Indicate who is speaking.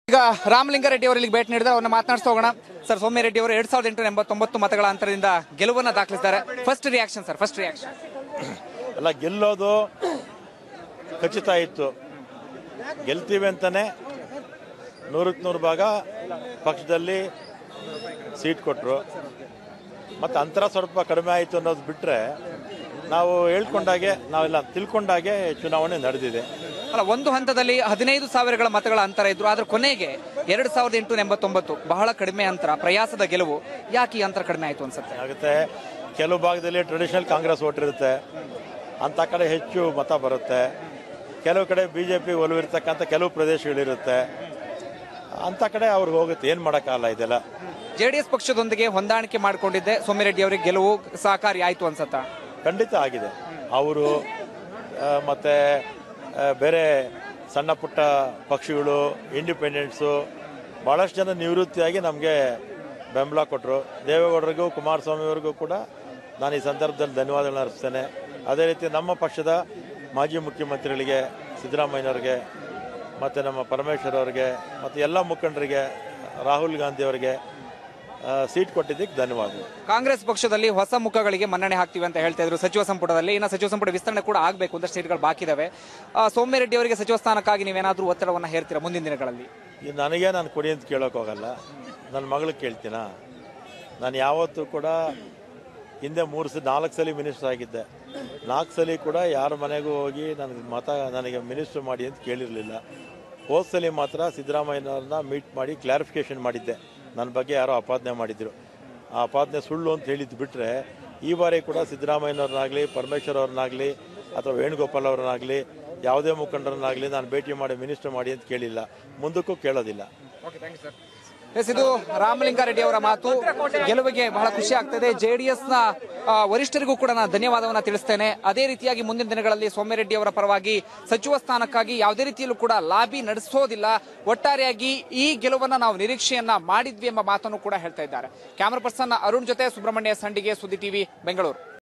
Speaker 1: ಈಗ ರಾಮಲಿಂಗಾರೆಡ್ಡಿ ಅವರು ಇಲ್ಲಿಗೆ ಭೇಟಿ ನೀಡಿದ್ರೆ ಅವ್ರನ್ನ ಮಾತನಾಡ್ತಾ ಹೋಗೋಣ ಸರ್ ಸೌಮ್ಯ ರೆಡ್ಡಿ ಅವರು ಎರಡ್ ಸಾವಿರದ ಎಂಟುನೂರ ಎಂಬತ್ತೊಂಬತ್ತು ಮತಗಳ ಅಂತರದಿಂದ ಗೆಲುವನ್ನ ದಾಖಲಿಸಿದ್ದಾರೆ first reaction sir first reaction
Speaker 2: ಎಲ್ಲ ಗೆಲ್ಲೋದು ಖಚಿತ ಇತ್ತು ಗೆಲ್ತೀವಿ ಅಂತಾನೆ ನೂರಕ್ಕೆ ನೂರು ಭಾಗ ಪಕ್ಷದಲ್ಲಿ ಸೀಟ್ ಕೊಟ್ಟರು ಮತ್ತು ಅಂತರ ಸ್ವಲ್ಪ ಕಡಿಮೆ ಆಯಿತು ಅನ್ನೋದು ಬಿಟ್ಟರೆ ನಾವು ಹೇಳ್ಕೊಂಡಾಗೆ ನಾವೆಲ್ಲ ತಿಳ್ಕೊಂಡಾಗೆ ಚುನಾವಣೆ ನಡೆದಿದೆ
Speaker 1: ಅಲ್ಲ ಒಂದು ಹಂತದಲ್ಲಿ ಹದಿನೈದು ಸಾವಿರಗಳ ಮತಗಳ ಅಂತರ ಇದ್ರು ಆದ್ರೆ ಕೊನೆಗೆ ಎರಡ್ ಸಾವಿರದ ಎಂಟುನೂರ ಎಂಬತ್ತೊಂಬತ್ತು ಬಹಳ ಕಡಿಮೆ ಅಂತರ ಪ್ರಯಾಸದ ಗೆಲುವು ಯಾಕೆ ಈ ಅಂತರ ಕಡಿಮೆ ಆಯ್ತು ಅನ್ಸುತ್ತೆ
Speaker 2: ಆಗುತ್ತೆ ಕೆಲವು ಭಾಗದಲ್ಲಿ ಟ್ರೆಡಿಷನಲ್ ಕಾಂಗ್ರೆಸ್ ಓಟ್ ಇರುತ್ತೆ ಅಂಥ ಕಡೆ ಹೆಚ್ಚು ಮತ ಬರುತ್ತೆ ಕೆಲವು ಕಡೆ ಬಿ ಜೆ ಪಿ ಒಲವಿರ್ತಕ್ಕಂಥ ಕೆಲವು ಪ್ರದೇಶಗಳಿರುತ್ತೆ ಅಂಥ ಕಡೆ ಅವ್ರಿಗೆ ಹೋಗುತ್ತೆ ಏನು ಮಾಡೋಕ್ಕಾಗಲ್ಲ ಇದೆಲ್ಲ
Speaker 1: ಜೆಡಿಎಸ್ ಪಕ್ಷದೊಂದಿಗೆ ಹೊಂದಾಣಿಕೆ ಮಾಡಿಕೊಂಡಿದ್ದೆ ಸೌಮ್ಯ ರೆಡ್ಡಿ ಅವರಿಗೆ ಗೆಲುವು ಸಹಕಾರಿ ಆಯ್ತು ಅನ್ಸತ್ತಾ
Speaker 2: ಖಂಡಿತ ಆಗಿದೆ ಅವರು ಮತ್ತು ಬೇರೆ ಸಣ್ಣ ಪುಟ್ಟ ಪಕ್ಷಿಗಳು ಇಂಡಿಪೆಂಡೆಂಟ್ಸು ಭಾಳಷ್ಟು ಜನ ನಿವೃತ್ತಿಯಾಗಿ ನಮಗೆ ಬೆಂಬಲ ಕೊಟ್ಟರು ದೇವೇಗೌಡರಿಗೂ ಕುಮಾರಸ್ವಾಮಿಯವರಿಗೂ ಕೂಡ ನಾನು ಈ ಸಂದರ್ಭದಲ್ಲಿ ಧನ್ಯವಾದಗಳನ್ನ ಅರ್ಪಿಸ್ತೇನೆ ಅದೇ ರೀತಿ ನಮ್ಮ ಪಕ್ಷದ ಮಾಜಿ ಮುಖ್ಯಮಂತ್ರಿಗಳಿಗೆ ಸಿದ್ದರಾಮಯ್ಯನವ್ರಿಗೆ ಮತ್ತು ನಮ್ಮ ಪರಮೇಶ್ವರ್ ಅವರಿಗೆ ಮತ್ತು ಎಲ್ಲ ಮುಖಂಡರಿಗೆ ರಾಹುಲ್ ಗಾಂಧಿ ಅವರಿಗೆ ಆ, ಸೀಟ್ ಕೊಟ್ಟಿದ್ದಕ್ಕೆ ಧನ್ಯವಾದಗಳು
Speaker 1: ಕಾಂಗ್ರೆಸ್ ಪಕ್ಷದಲ್ಲಿ ಹೊಸ ಮುಖಗಳಿಗೆ ಮನ್ನಣೆ ಹಾಕ್ತೀವಿ ಅಂತ ಹೇಳ್ತಾ ಇದ್ರು ಸಚಿವ ಸಂಪುಟದಲ್ಲಿ ಇನ್ನು ಸಚಿವ ಸಂಪುಟ ವಿಸ್ತರಣೆ ಕೂಡ ಆಗಬೇಕು ಒಂದಷ್ಟು ಸೀಟ್ಗಳು ಬಾಕಿ ಇದಾವೆ ಆ, ಸೌಮ್ಯ ರೆಡ್ಡಿ ಅವರಿಗೆ ಸಚಿವ ಸ್ಥಾನಕ್ಕಾಗಿ ನೀವೇನಾದ್ರೂ ಒತ್ತಡವನ್ನ ಹೇರ್ತೀರಾ ಮುಂದಿನ ದಿನಗಳಲ್ಲಿ
Speaker 2: ಈ ನನಗೆ ನಾನು ಕೊಡಿ ಅಂತ ಕೇಳೋಕೆ ಹೋಗಲ್ಲ ನನ್ನ ಮಗಳಿಗೆ ಕೇಳ್ತೀನ ನಾನು ಯಾವತ್ತೂ ಕೂಡ ಹಿಂದೆ ಮೂರು ಸಲ ನಾಲ್ಕು ಸಲ ಮಿನಿಸ್ಟರ್ ಆಗಿದ್ದೆ ನಾಲ್ಕು ಸಲ ಕೂಡ ಯಾರ ಮನೆಗೂ ಹೋಗಿ ನನಗೆ ಮತ ನನಗೆ ಮಿನಿಸ್ಟರ್ ಮಾಡಿ ಅಂತ ಕೇಳಿರಲಿಲ್ಲ ಹೋದ ಸಲ ಮಾತ್ರ ಸಿದ್ದರಾಮಯ್ಯನವ್ರನ್ನ ಮೀಟ್ ಮಾಡಿ ಕ್ಲಾರಿಫಿಕೇಶನ್ ಮಾಡಿದ್ದೆ ನನ್ನ ಬಗ್ಗೆ ಯಾರೋ ಅಪಾದನೆ ಮಾಡಿದ್ರು ಆ ಅಪಾದನೆ ಸುಳ್ಳು ಅಂತ ಹೇಳಿದ್ದು ಬಿಟ್ಟರೆ ಈ ಬಾರಿ ಕೂಡ ಸಿದ್ದರಾಮಯ್ಯನವ್ರನ್ನಾಗಲಿ ಪರಮೇಶ್ವರ್ ಅವ್ರನ್ನಾಗಲಿ ಅಥವಾ ವೇಣುಗೋಪಾಲ್ ಅವ್ರನ್ನಾಗಲಿ ಯಾವುದೇ ಮುಖಂಡರನ್ನಾಗಲಿ ನಾನು ಭೇಟಿ ಮಾಡಿ ಮಿನಿಸ್ಟರ್ ಮಾಡಿ ಅಂತ ಕೇಳಿಲ್ಲ ಮುಂದಕ್ಕೂ ಕೇಳೋದಿಲ್ಲ
Speaker 1: ಎಸ್ ಇದು ರಾಮಲಿಂಗಾರೆಡ್ಡಿ ಅವರ ಮಾತು ಗೆಲುವಿಗೆ ಬಹಳ ಖುಷಿ ಆಗ್ತದೆ ಜೆಡಿಎಸ್ ನ ಆ, ವರಿಷ್ಠರಿಗೂ ಕೂಡ ನಾನು ಧನ್ಯವಾದವನ್ನ ತಿಳಿಸ್ತೇನೆ ಅದೇ ರೀತಿಯಾಗಿ ಮುಂದಿನ ದಿನಗಳಲ್ಲಿ ಸೌಮ್ಯರೆಡ್ಡಿ ಅವರ ಪರವಾಗಿ ಸಚಿವ ಸ್ಥಾನಕ್ಕಾಗಿ ಯಾವುದೇ ರೀತಿಯಲ್ಲೂ ಕೂಡ ಲಾಬಿ ನಡೆಸೋದಿಲ್ಲ ಒಟ್ಟಾರೆಯಾಗಿ ಈ ಗೆಲುವನ್ನ ನಾವು ನಿರೀಕ್ಷೆಯನ್ನ ಮಾಡಿದ್ವಿ ಎಂಬ ಮಾತನ್ನು ಕೂಡ ಹೇಳ್ತಾ ಇದ್ದಾರೆ ಕ್ಯಾಮರಾ ಪರ್ಸನ್ ಅರುಣ್ ಜೊತೆ ಸುಬ್ರಹ್ಮಣ್ಯ ಸಂಡಿಗೆ ಸುದ್ದಿ ಟಿವಿ ಬೆಂಗಳೂರು